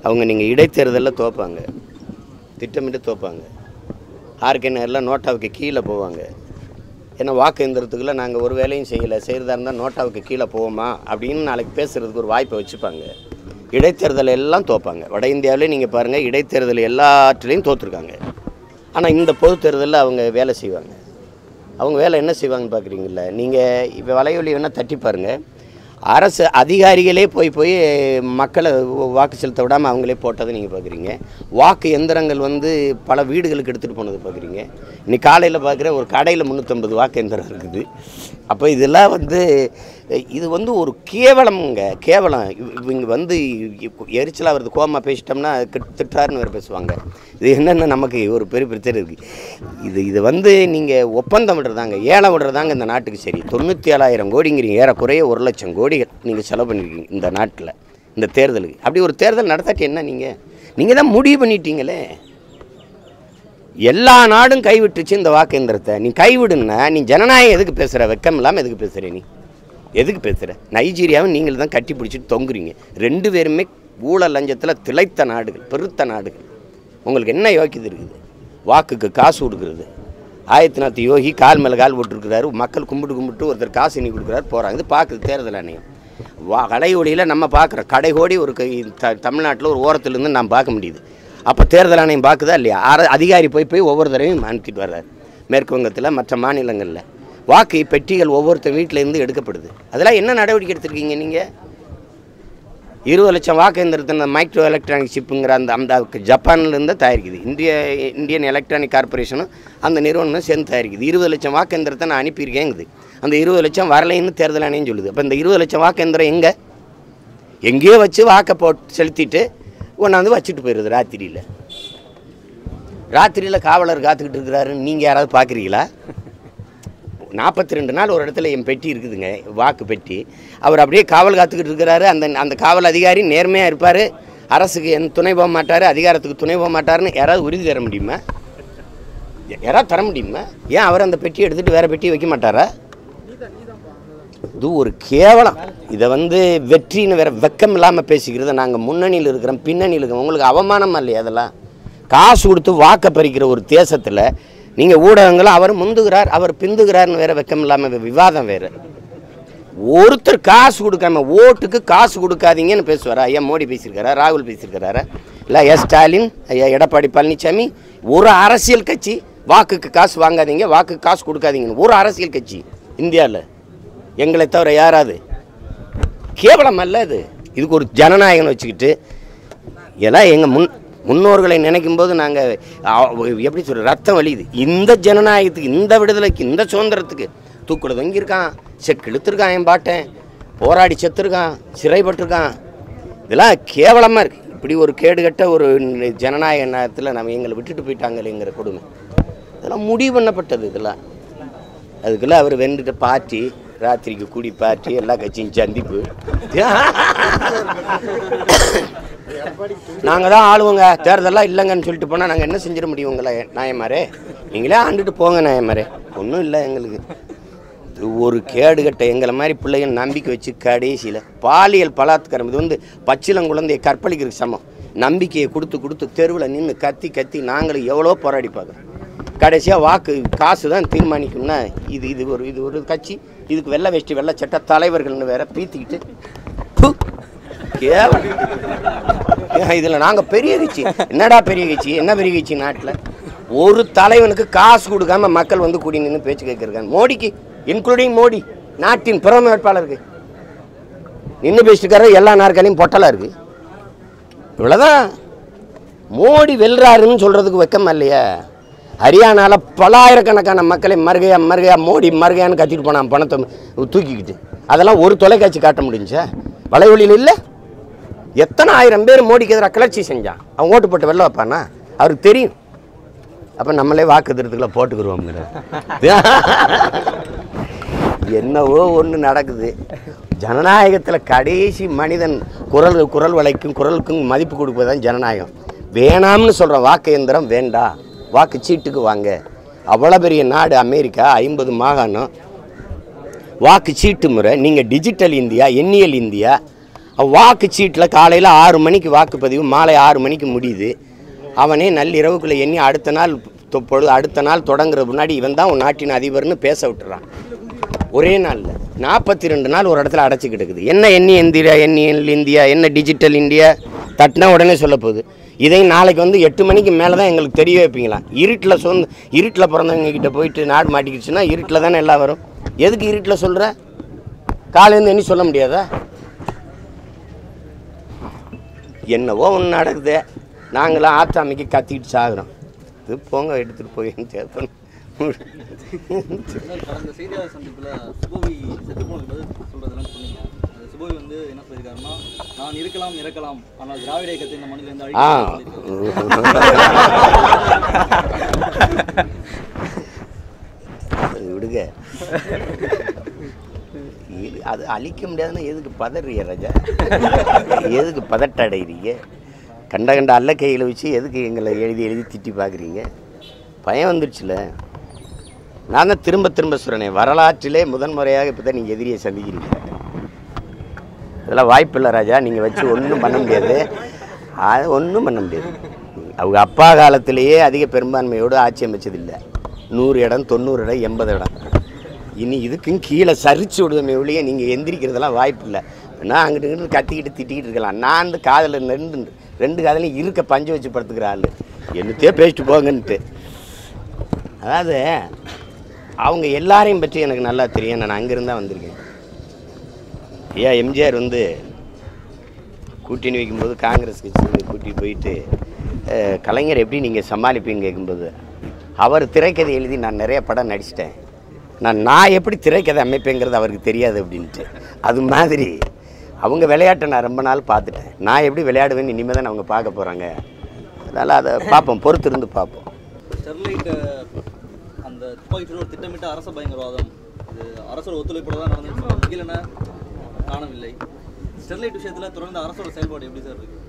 அவங்க நீங்கள் இடைத்தேர்தலில் தோப்பாங்க திட்டமிட்டு தோப்பாங்க ஆர்கேனரில் நோட்டாவுக்கு கீழே போவாங்க ஏன்னா வாக்கு எந்திரத்துக்குள்ள நாங்கள் ஒரு வேலையும் செய்யலை செய்கிறதா இருந்தால் நோட்டாவுக்கு கீழே போவோமா அப்படின்னு நாளைக்கு பேசுகிறதுக்கு ஒரு வாய்ப்பை வச்சுப்பாங்க இடைத்தேர்தல் எல்லாம் தோப்பாங்க வட இந்தியாவிலே நீங்கள் பாருங்கள் இடைத்தேர்தல் எல்லாத்துலேயும் தோற்றுருக்காங்க ஆனால் இந்த பொதுத் தேர்தலில் அவங்க வேலை செய்வாங்க அவங்க வேலை என்ன செய்வாங்கன்னு பார்க்குறீங்களா நீங்கள் இப்போ வலையொலி வேணால் தட்டி பாருங்கள் அரசு அதிகாரிகளே போய் போய் மக்களை வாக்கு செலுத்த விடாமல் அவங்களே போட்டதை நீங்கள் பார்க்குறீங்க வாக்கு எந்திரங்கள் வந்து பல வீடுகளுக்கு எடுத்துகிட்டு போனது பார்க்குறீங்க இன்னைக்கு காலையில் பார்க்குற ஒரு கடையில் முந்நூற்றம்பது வாக்கு எந்திரம் இருக்குது அப்போ இதெல்லாம் வந்து இது வந்து ஒரு கேவலம்ங்க கேவலம் இவ- இவங்க வந்து எரிச்சலாக வருது கோமா பேசிட்டோம்னா திட்- திட்டுறாருன்னு வேறு பேசுவாங்க இது என்னென்ன நமக்கு ஒரு பெரிய பிரச்சனை இருக்குது இது இது வந்து நீங்கள் ஒப்பந்தம் விடுறதாங்க ஏலம் விடுறதாங்க இந்த நாட்டுக்கு சரி தொண்ணூற்றி ஏழாயிரம் கோடிங்கிறீங்க ஏறக்குறைய ஒரு லட்சம் கோடி நீங்கள் செலவு பண்ணிருக்கீங்க இந்த நாட்டில் இந்த தேர்தலுக்கு அப்படி ஒரு தேர்தல் நடத்தாட்டி என்ன நீங்கள் நீங்கள் தான் முடிவு பண்ணிட்டீங்களே எல்லா நாடும் கைவிட்டுச்சு இந்த வாக்கேந்திரத்தை நீ கைவிடுன்னா நீ ஜனநாயகம் எதுக்கு பேசுகிற வெக்கம் இல்லாமல் எதுக்கு பேசுகிற நீ எதுக்கு பேசுகிற நைஜீரியாவை நீங்கள் தான் கட்டி பிடிச்சிட்டு தொங்குறீங்க ரெண்டு பேருமே ஊழல் லஞ்சத்தில் திளைத்த நாடுகள் பெருத்த நாடுகள் உங்களுக்கு என்ன யோக்கியது இருக்குது வாக்குக்கு காசு கொடுக்குறது ஆயத்திநாத் யோகி கால் மேலே கால் போட்டுருக்கிறாரு மக்கள் கும்பிட்டு கும்பிட்டு ஒருத்தர் காசு எண்ணி கொடுக்குறாரு போகிறாங்க இது பார்க்குது தேர்தல் ஆணையம் வா கடையோடியில் நம்ம பார்க்குறோம் கடைகோடி ஒரு கை- த தமிழ்நாட்டில் ஒரு ஓரத்துலேருந்து நாம் பார்க்க முடியுது அப்போ தேர்தல் ஆணையம் பார்க்குதா இல்லையா அர அதிகாரி போய் போய் ஒவ்வொரு தடவையும் அனுப்பிட்டு வர்றாரு மேற்கு வங்கத்தில் மற்ற மாநிலங்களில் வாக்கு பெட்டிகள் ஒவ்வொருத்தர் வீட்டில் இருந்து எடுக்கப்படுது அதெல்லாம் என்ன நடவடிக்கை எடுத்திருக்கீங்க நீங்கள் இருபது லட்சம் வாக்கு எந்திரத்தின் மைக்ரோ எலக்ட்ரானிக் சிப்புங்கிற அந்த அந்த ஜப்பான்லேருந்து தயாரிக்குது இந்திய இந்தியன் எலக்ட்ரானிக் கார்பரேஷனும் அந்த நிறுவனமும் சேர்ந்து தயாரிக்குது இருபது லட்சம் வாக்கு எந்திரத்தை நான் அனுப்பியிருக்கேங்குது அந்த இருபது லட்சம் வரலைன்னு தேர்தல் ஆணையம் சொல்லுது அப்போ இந்த இருபது லட்சம் வாக்கு எந்திரம் எங்கே எங்கேயோ வச்சு வாக்கை போட்டு செலுத்திட்டு கொண்டாந்து வச்சுட்டு போயிடுது ராத்திரியில் ராத்திரியில் காவலர் காத்துக்கிட்டு இருக்கிறாருன்னு நீங்கள் யாராவது பார்க்குறீங்களா நாற்பத்தி ரெண்டு நாள் ஒரு இடத்துல என் பெட்டி இருக்குதுங்க வாக்கு பெட்டி அவர் அப்படியே காவல் காத்துக்கிட்டு இருக்கிறாரு அந்த அந்த காவல் அதிகாரி நேர்மையாக இருப்பார் அரசுக்கு என் துணை போக மாட்டார் அதிகாரத்துக்கு துணை போக மாட்டாருன்னு யாராவது உறுதி தர முடியுமா யாராவது தர முடியுமா ஏன் அவர் அந்த பெட்டியை எடுத்துகிட்டு வேறு பெட்டியை வைக்க மாட்டாரா இது ஒரு கேவலம் இதை வந்து வெற்றின்னு வேற வெக்கம் இல்லாமல் பேசிக்கிறத நாங்கள் முன்னணியில் இருக்கிறோம் பின்னணியில் இருக்கிறோம் உங்களுக்கு அவமானமா இல்லையா அதெல்லாம் காசு கொடுத்து வாக்க பறிக்கிற ஒரு தேசத்தில் நீங்கள் ஊடகங்களும் அவர் முந்துகிறார் அவர் பிந்துகிறார்னு வேற வெக்கம் இல்லாமல் விவாதம் வேறு ஒருத்தர் காசு கொடுக்காம ஓட்டுக்கு காசு கொடுக்காதீங்கன்னு பேசுவாரா ஐயா மோடி பேசியிருக்காரா ராகுல் பேசியிருக்கிறாரா இல்லை எஸ் ஸ்டாலின் ஐயா எடப்பாடி பழனிசாமி ஒரு அரசியல் கட்சி வாக்குக்கு காசு வாங்காதீங்க வாக்குக்கு காசு கொடுக்காதீங்கன்னு ஒரு அரசியல் கட்சி இந்தியாவில் எங்களை தவிர யாராவது கேவலம் அல்ல இது இதுக்கு ஒரு ஜனநாயகம் வச்சுக்கிட்டு இதெல்லாம் எங்கள் முன் முன்னோர்களை நினைக்கும் போது நாங்கள் எப்படி சொல்ற ரத்தம் வலியுது இந்த ஜனநாயகத்துக்கு இந்த விடுதலைக்கு இந்த சுதந்திரத்துக்கு தூக்குல தொங்கியிருக்கான் செக்கு இழுத்துருக்கான் என் பாட்டேன் போராடி செத்துருக்கான் சிறைப்பட்டிருக்கான் இதெல்லாம் கேவலமாக இருக்குது இப்படி ஒரு கேடுகட்ட ஒரு ஜனநாயக நேரத்தில் நம்ம எங்களை விட்டுட்டு போயிட்டாங்களேங்கிற கொடுமை இதெல்லாம் முடிவு பண்ணப்பட்டது இதெல்லாம் அதுக்குள்ள அவர் வெண்டுட்டு பார்ட்டி ராத்திரிக்கு கூடி பார்ட்டி எல்லா கட்சியும் சந்திப்பு நாங்கள் தான் ஆளுவோங்க தேர்தலாம் இல்லைங்கன்னு சொல்லிட்டு போனால் நாங்கள் என்ன செஞ்சிட முடியும் உங்களை நாயமாரே நீங்களே ஆண்டுட்டு போங்க நாயமாரே ஒன்றும் இல்லை எங்களுக்கு இது ஒரு கேடுகட்ட எங்களை மாதிரி பிள்ளைகள் நம்பிக்கை வச்சு கடைசியில் பாலியல் பலாத்காரம் இது வந்து பச்சிலங்குழந்தைய கற்பழிக்கிறதுக்கு சமம் நம்பிக்கையை கொடுத்து கொடுத்து தெருவில் நின்று கத்தி கத்தி நாங்களும் எவ்வளோ போராடி பார்க்குறோம் கடைசியாக வாக்கு காசு தான் தீர்மானிக்கும்னா இது இது ஒரு இது ஒரு கட்சி இதுக்கு வெள்ளை வேஷ்டி வெள்ளை சட்டை தலைவர்கள்னு வேற பீத்திக்கிட்டு ப்பு, கேவலம் ஏன் இதில் நாங்கள் பெரிய கட்சி என்னடா பெரிய கட்சி என்ன பெரிய கட்சி நாட்டில் ஒரு தலைவனுக்கு காசு கொடுக்காம மக்கள் வந்து கூடி நின்று பேச்சு கேட்கறாங்க மோடிக்கு இன்க்ளூடிங் மோடி நாட்டின் பிரதம வேட்பாளருக்கு நின்று பேசிட்டு எல்லா நாற்காலியும் பொட்டலாக இருக்கு இவ்வளோதான் மோடி வெல்றாருன்னு சொல்கிறதுக்கு வெக்கம் இல்லையா ஹரியானால பலாயிரக்கணக்கான மக்களை மருகையா மருகையா மோடி மருகையான்னு கத்திட்டு போனான் பணத்தை தூக்கிக்கிட்டு அதெல்லாம் ஒரு தொலைக்காட்சி காட்ட முடிஞ்சா வலைவழியில் இல்லை எத்தனை ஆயிரம் பேர் மோடிக்கு எதிராக கிளர்ச்சி செஞ்சான் அவன் ஓட்டு போட்டு வெளில வைப்பானா அவருக்கு தெரியும் அப்போ நம்மளே வாக்கு திருத்துக்களை போட்டுக்கிறோம்ங்கிற என்னவோ ஒன்று நடக்குது ஜனநாயகத்தில் கடைசி மனிதன் குரல் குரல் வலைக்கும் குரலுக்கும் மதிப்பு கொடுப்பதுதான் ஜனநாயகம் வேணாம்னு சொல்கிறோம் வாக்கு எந்திரம் வேண்டாம் வாக்கு சீட்டுக்கு வாங்க அவ்வளோ பெரிய நாடு அமெரிக்கா ஐம்பது மாகாணம் வாக்கு சீட்டு முறை நீங்கள் டிஜிட்டல் இந்தியா எண்ணியல் இந்தியா வாக்குச்சீட்டில் காலையில் ஆறு மணிக்கு வாக்குப்பதிவு மாலை ஆறு மணிக்கு முடியுது அவனே நள்ளிரவுக்குள்ளே எண்ணி அடுத்த நாள் தொ- பொழுது அடுத்த நாள் தொடங்குற முன்னாடி இவன் தான் உன் நாட்டின் அதிபர்னு பேச விட்டுறான் ஒரே நாளில் நாற்பத்தி ரெண்டு நாள் ஒரு இடத்துல அடைச்சிக்கிட்டு இருக்குது என்ன எண்ணி இந்தியா எண்ணி இந்தியா என்ன டிஜிட்டல் இந்தியா தட்டினா உடனே சொல்ல போகுது இதையும் நாளைக்கு வந்து எட்டு மணிக்கு மேலே தான் எங்களுக்கு தெரிய வைப்பீங்களாம் இருட்டில் சொந்த இருட்டில் பிறந்தவங்க கிட்ட போயிட்டு நாடு மாட்டிக்கிடுச்சுன்னா இருட்டில் தானே எல்லாம் வரும் எதுக்கு இருட்டில் சொல்கிற காலையிலேருந்து எண்ணி சொல்ல முடியாதா என்னவோ ஒன்று நடக்குது நாங்களாம் ஆத்தாமைக்கு கத்திக்கிட்டு சாகுறோம் இது போங்க எடுத்துகிட்டு போய் தேர்ப்பன் கடந்த செய்தியாளர் சந்திப்புல சுபோவி செத்து போனது சொல்றதெல்லாம் சொன்னீங்க அந்த சுபோவி வந்து என்ன சொல்லியிருக்காருன்னா நான் இருக்கலாம் இறக்கலாம் ஆனால் திராவிட இயக்கத்தை இந்த மண்ணில இருந்து ஆ அழிக்க அது விடுங்க இது அது அழிக்க முடியாதுன்னா எதுக்கு பதறீங்க ராஜா எதுக்கு பதட்ட அடைகிறீங்க கண்ட கண்ட அல்ல கையில் வச்சு எதுக்கு எங்களை எழுதி எழுதி திட்டி பார்க்குறீங்க பயம் வந்துடுச்சுல நான் தான் திரும்ப திரும்ப சொல்கிறேனே வரலாற்றிலே முதன்முறையாக இப்போ தான் நீங்கள் எதிரியை சந்திக்கிறீங்க இதெல்லாம் வாய்ப்பு இல்லை ராஜா நீங்கள் வச்சு ஒன்றும் பண்ண முடியாது அது ஒன்றும் பண்ண முடியாது அவங்க அப்பா காலத்திலேயே அதிக பெரும்பான்மையோடு ஆட்சி அமைச்சதில்லை நூறு இடம் தொண்ணூறு இடம் எண்பது இடம் இனி இதுக்கும் கீழே சரிச்சு விடுவேமே ஒழிய நீங்கள் எந்திரிக்கிறதெல்லாம் வாய்ப்பு இல்லை நான் அங்கிட்டு இங்கிட்டு கத்திக்கிட்டு திட்டிக்கிட்டு இருக்கலாம் நான் வந்து காதில் ரெண்டு ரெண்டு காதலையும் இருக்க பஞ்சு வச்சு படுத்துக்கிற ஆள் என்னத்தையோ பேசிட்டு போங்கன்ட்டு அதாவது அவங்க எல்லாரையும் பற்றி எனக்கு நல்லா தெரியும் நான் அங்கேருந்து தான் வந்திருக்கேன் ஏன் எம்ஜிஆர் வந்து கூட்டணி வைக்கும்போது காங்கிரஸ் கட்சி கூட்டிட்டு போயிட்டு அஹ், கலைஞர் எப்படி நீங்கள் சமாளிப்பீங்கன்னு கேட்கும்போது அவர் திரைக்கதை எழுதி நான் நிறைய படம் நடிச்சிட்டேன் நான் நான் எப்படி திரைக்கதை அமைப்பேங்கிறது அவருக்கு தெரியாது அப்படின்ட்டு அது மாதிரி அவங்க விளையாட்டை நான் ரொம்ப நாள் பார்த்துட்டேன் நான் எப்படி விளையாடுவேன்னு இனிமேல் தான் அவங்க பார்க்க போகிறாங்க அதனால் அதை பார்ப்போம் பொறுத்து இருந்து பார்ப்போம் ஸ்டெர்லைட் அந்த துப்பாக்கி ஒரு திட்டமிட்ட அரச பயங்கரவாதம் இது அரசோட ஒத்துழைப்போட தான் நடந்துச்சு முகிலன காணவில்லை ஸ்டெர்லைட் விஷயத்துல தொடர்ந்து அரசோட செயல்பாடு எப்படி சார் இருக்கு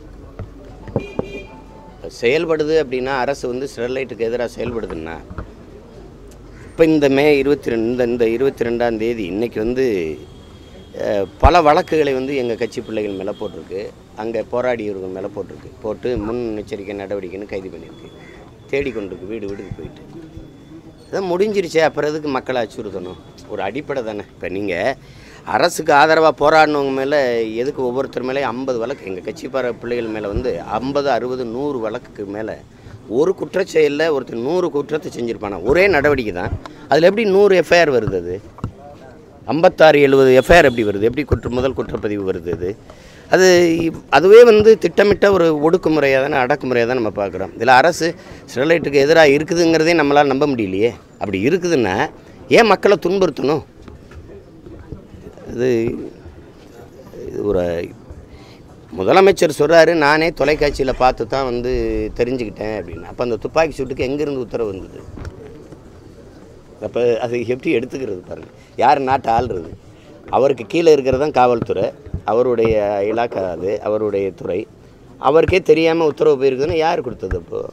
செயல்படுது அப்படின்னா அரசு வந்து ஸ்டெர்லைட்டுக்கு எதிராக செயல்படுதுன்னா இப்போ இந்த மே இருபத்தி ரெண்டு இந்த இந்த இருபத்தி ரெண்டாம் தேதி இன்னைக்கு வந்து அஹ், பல வழக்குகளை வந்து எங்கள் கட்சி பிள்ளைகள் மேலே போட்டிருக்கு அங்கே போராடியவர்கள் மேலே போட்டிருக்கு போட்டு முன்னெச்சரிக்கை நடவடிக்கைன்னு கைது பண்ணியிருக்கு தேடிக்கொண்டிருக்கு வீடு வீடுக்கு போயிட்டு இதான் முடிஞ்சிருச்சே அப்புறம் எதுக்கு மக்களை அச்சுறுத்தணும் ஒரு அடிப்படை தானே இப்போ நீங்கள் அரசுக்கு ஆதரவாக போராடினவங்க மேலே எதுக்கு ஒவ்வொருத்தர் மேலே ஐம்பது வழக்கு எங்கள் கட்சி பார பிள்ளைகள் மேலே வந்து ஐம்பது அறுபது நூறு வழக்குக்கு மேலே ஒரு குற்றச்செயலில் ஒருத்தர் நூறு குற்றத்தை செஞ்சுருப்பானா ஒரே நடவடிக்கை தான் அதில் எப்படி நூறு எஃப்ஐஆர் வருது அது ஐம்பத்தாறு எழுபது எஃப்ஐஆர் எப்படி வருது எப்படி குற்ற முதல் குற்றப்பதிவு வருது அது அது இப்- அதுவே வந்து திட்டமிட்ட ஒரு ஒடுக்குமுறையாக தானே அடக்குமுறையாக தான் நம்ம பார்க்குறோம் இதில் அரசு ஸ்டெர்லைட்டுக்கு எதிராக இருக்குதுங்கிறதே நம்மளால் நம்ப முடியலையே அப்படி இருக்குதுன்னா ஏன் மக்களை துன்புறுத்தணும் இது இது ஒரு முதலமைச்சர் சொல்கிறாரு நானே தொலைக்காட்சியில் பார்த்து தான் வந்து தெரிஞ்சுக்கிட்டேன் அப்படின்னு அப்போ அந்த துப்பாக்கி சூட்டுக்கு எங்கேருந்து உத்தரவு வந்தது அப்போ அது எப்படி எடுத்துக்கிறது பாருங்கள் யார் நாட்டை ஆள்றது அவருக்கு கீழே இருக்கிறது தான் காவல்துறை அவருடைய இலாக்கா அது அவருடைய துறை அவருக்கே தெரியாமல் உத்தரவு போயிருக்குதுன்னா யார் கொடுத்தது அப்போது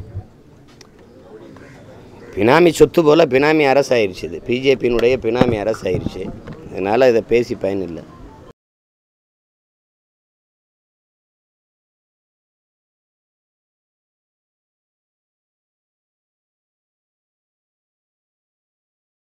பினாமி சொத்து போல் பினாமி அரசு ஆயிடுச்சு இது பிஜேபியினுடைய பினாமி அரசு ஆயிடுச்சு அதனால் இதை பேசி பயனில்லை